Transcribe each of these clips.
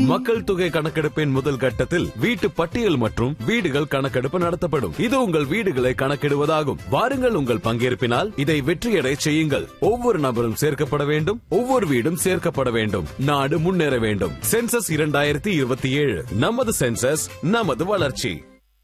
மக்கள் தொகை கணக்கெடுப்பின் முதல் கட்டத்தில் வீட்டு பட்டியல் மற்றும் வீடுகள் கணக்கெடுப்பு நடத்தப்படும் இது உங்கள் வீடுகளை கணக்கிடுவதாகும் வாருங்கள் உங்கள் பங்கேற்பினால் இதை வெற்றியடை செய்யுங்கள் ஒவ்வொரு நபரும் சேர்க்கப்பட வேண்டும் ஒவ்வொரு வீடும் சேர்க்கப்பட வேண்டும் நாடு முன்னேற வேண்டும் சென்சஸ் இரண்டாயிரத்தி இருபத்தி ஏழு நமது சென்சஸ் நமது வளர்ச்சி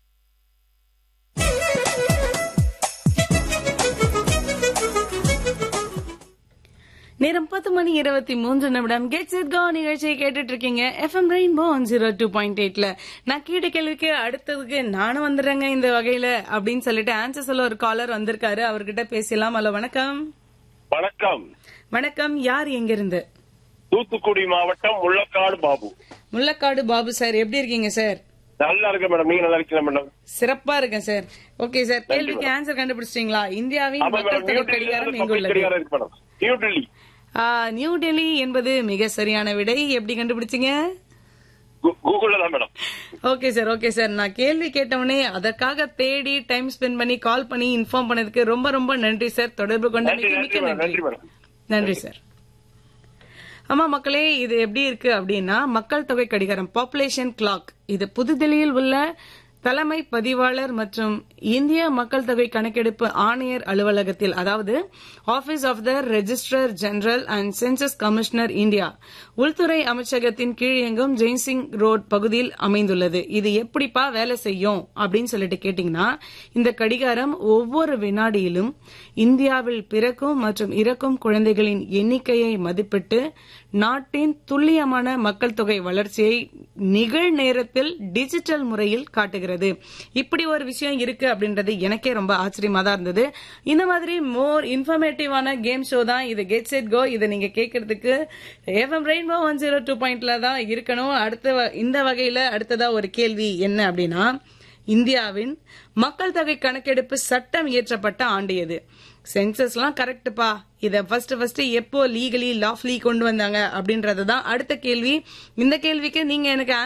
நேரம் பத்து மணி இருபத்தி மூன்று நிமிடம் கெட்ஸ் இட் கோ நிகழ்ச்சியை கேட்டுட்டு இருக்கீங்க FM rainbow one zero two point எயிட்ல நான் கேட்ட கேள்விக்கு அடுத்ததுக்கு நானும் வந்துடுறேங்க இந்த வகையில அப்படின்னு சொல்லிட்டு ஆன்சர் சொல்ல ஒரு காலர் வந்திருக்காரு அவர்கிட்ட பேசலாம் ஹலோ வணக்கம் வணக்கம் வணக்கம் யார் எங்க இருந்து தூத்துக்குடி மாவட்டம் முள்ளக்காடு பாபு முள்ளக்காடு பாபு சார் எப்படி இருக்கீங்க சார் நல்லா இருக்கு மேடம் நீங்க நல்லா இருக்கீங்க மேடம் சிறப்பா இருக்கேன் சார் ஓகே சார் கேள்விக்கு ஆன்சர் கண்டுபிடிச்சிட்டீங்களா இந்தியாவின் ஆமா மக்கள் மேடம் நியூ தொகை கடிகாரம் டெல்லியில எங்குள்ளது கடிகாரம் இருக்கு மேடம் நியூ டெல்லி ஆ, நியூ டெல்லி என்பது மிக சரியான விடை எப்படி கண்டுபிடிச்சீங்க கூ- கூகுள்ல தான் madam okay sir okay sir நான் கேள்வி கேட்டவனே அதற்காக தேடி டைம் ஸ்பெண்ட் பண்ணி கால் பண்ணி இன்ஃபார்ம் பண்ணதுக்கு ரொம்ப ரொம்ப நன்றி சார் தொடர்பு கொண்ட நன்றி மிக்க நன்றி மிக்க மேடம் நன்றி நன்றி மேடம் நன்றி சார் ஆமா மக்களே இது எப்படி இருக்கு அப்படின்னா மக்கள் தொகை கடிகாரம் பாப்புலேஷன் கிளாக் இது புதுதில்லியில் உள்ள தலைமை பதிவாளர் மற்றும் இந்திய மக்கள் தொகை கணக்கெடுப்பு ஆணையர் அலுவலகத்தில் அதாவது office of the registrar general and census commissioner India உள்துறை அமைச்சகத்தின் கீழ் இயங்கும் ஜெய்சிங் ரோட் பகுதியில் அமைந்துள்ளது இது எப்படிப்பா வேலை செய்யும் அப்படின்னு சொல்லிட்டு கேட்டீங்கன்னா இந்த கடிகாரம் ஒவ்வொரு வினாடியிலும் இந்தியாவில் பிறக்கும் மற்றும் இறக்கும் குழந்தைகளின் எண்ணிக்கையை மதிப்பிட்டு நாட்டின் துல்லியமான மக்கள் தொகை வளர்ச்சியை நிகழ்நேரத்தில் டிஜிட்டல் முறையில் காட்டுகிறது இப்படி ஒரு விஷயம் இருக்கு அப்படின்றது எனக்கே ரொம்ப ஆச்சரியமா தான் இருந்தது இந்த மாதிரி மோர் இன்ஃபர்மேட்டிவான கேம் ஷோ தான் இது கெட் செட் கோ இதை நீங்க கேட்கறதுக்கு FM rainbow one zero two பாயிண்ட்ல தான் இருக்கணும் அடுத்த வ- இந்த வகையில அடுத்ததா ஒரு கேள்வி என்ன அப்படின்னா இந்தியாவின் மக்கள் தொகை கணக்கெடுப்பு சட்டம் இயற்றப்பட்ட ஆண்டு எது சென்சஸ்லாம் கரெக்ட்டுப்பா இத ஃபர்ஸ்ட் ஃபர்ஸ்ட் எப்போ லீகலி லாஃப்லி கொண்டு வந்தாங்க அப்படின்றது தான் அடுத்த கேள்வி இந்த கேள்விக்கு நீங்க எனக்கு